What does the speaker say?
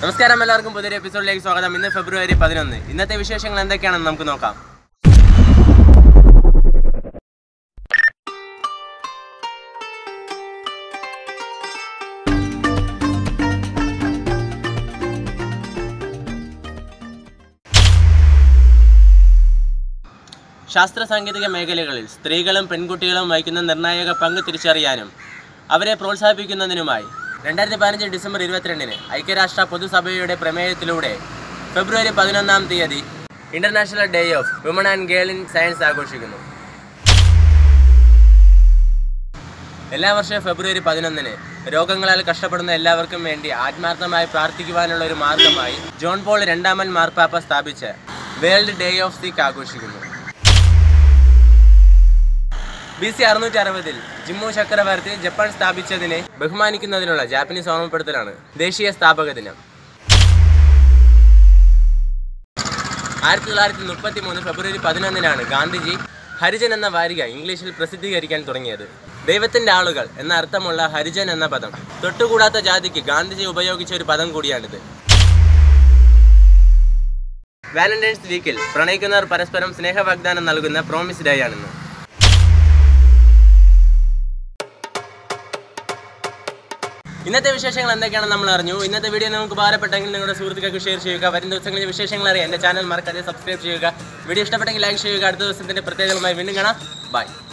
നമസ്കാരം എല്ലാവർക്കും പുതിയൊരു എപ്പിസോഡിലേക്ക് സ്വാഗതം ഇന്ന് ഫെബ്രുവരി പതിനൊന്ന് ഇന്നത്തെ വിശേഷങ്ങൾ എന്തൊക്കെയാണെന്ന് നമുക്ക് നോക്കാം ശാസ്ത്ര സാങ്കേതിക മേഖലകളിൽ സ്ത്രീകളും പെൺകുട്ടികളും വഹിക്കുന്ന നിർണായക പങ്ക് തിരിച്ചറിയാനും അവരെ പ്രോത്സാഹിപ്പിക്കുന്നതിനുമായി രണ്ടായിരത്തി പതിനഞ്ച് ഡിസംബർ ഇരുപത്തിരണ്ടിന് ഐക്യരാഷ്ട്ര പൊതുസഭയുടെ പ്രമേയത്തിലൂടെ ഫെബ്രുവരി പതിനൊന്നാം തീയതി international day of women and girl in science ആഘോഷിക്കുന്നു എല്ലാ വർഷവും ഫെബ്രുവരി പതിനൊന്നിന് രോഗങ്ങളാൽ കഷ്ടപ്പെടുന്ന എല്ലാവർക്കും വേണ്ടി ആത്മാർത്ഥമായി പ്രാർത്ഥിക്കുവാനുള്ള ഒരു മാർഗമായി ജോൺ പോൾ രണ്ടാമൻ മാർപ്പാപ്പ സ്ഥാപിച്ച വേൾഡ് ഡേ ഓഫ് സിക്ക് ആഘോഷിക്കുന്നു ബി സി അറുന്നൂറ്റി അറുപതിൽ ജിമ്മു ചക്രവർത്തി ജപ്പാൻ സ്ഥാപിച്ചതിനെ ബഹുമാനിക്കുന്നതിനുള്ള ജാപ്പനീസ് ഓർമ്മപ്പെടുത്തലാണ് ദേശീയ സ്ഥാപക ദിനം ആയിരത്തി തൊള്ളായിരത്തി മുപ്പത്തി മൂന്ന് ഫെബ്രുവരി പതിനൊന്നിനാണ് ഗാന്ധിജി ഹരിജൻ എന്ന വാരിക ഇംഗ്ലീഷിൽ പ്രസിദ്ധീകരിക്കാൻ തുടങ്ങിയത് ദൈവത്തിന്റെ ആളുകൾ എന്ന അർത്ഥമുള്ള ഹരിജൻ എന്ന പദം തൊട്ടുകൂടാത്ത ജാതിക്ക് ഗാന്ധിജി ഉപയോഗിച്ച ഒരു പദം കൂടിയാണിത് വാലന്റൈൻസ് വീക്കിൽ പ്രണയിക്കുന്നവർ പരസ്പരം സ്നേഹവാഗ്ദാനം നൽകുന്ന പ്രോമിസ് ഡേ ആണിന്ന് ഇന്നത്തെ വിശേഷങ്ങൾ എന്തൊക്കെയാണെന്ന് നമ്മൾ അറിഞ്ഞു ഇന്നത്തെ വീഡിയോ നിങ്ങൾക്ക് ഉപകാരപ്പെട്ടെങ്കിൽ നിങ്ങളുടെ സുഹൃത്തുക്കൾക്ക് ഷെയർ ചെയ്യുക വരും ദിവസങ്ങളിൽ വിശേഷങ്ങൾ അറിയാം എൻ്റെ ചാനൽ മറക്കാതെ സബ്സ്ക്രൈബ് ചെയ്യുക വീഡിയോ ഇഷ്ടപ്പെട്ടെങ്കിൽ ലൈക്ക് ചെയ്യുക അടുത്ത ദിവസത്തിൻ്റെ പ്രത്യേകമായി വീണ്ടും കാണാം ബൈ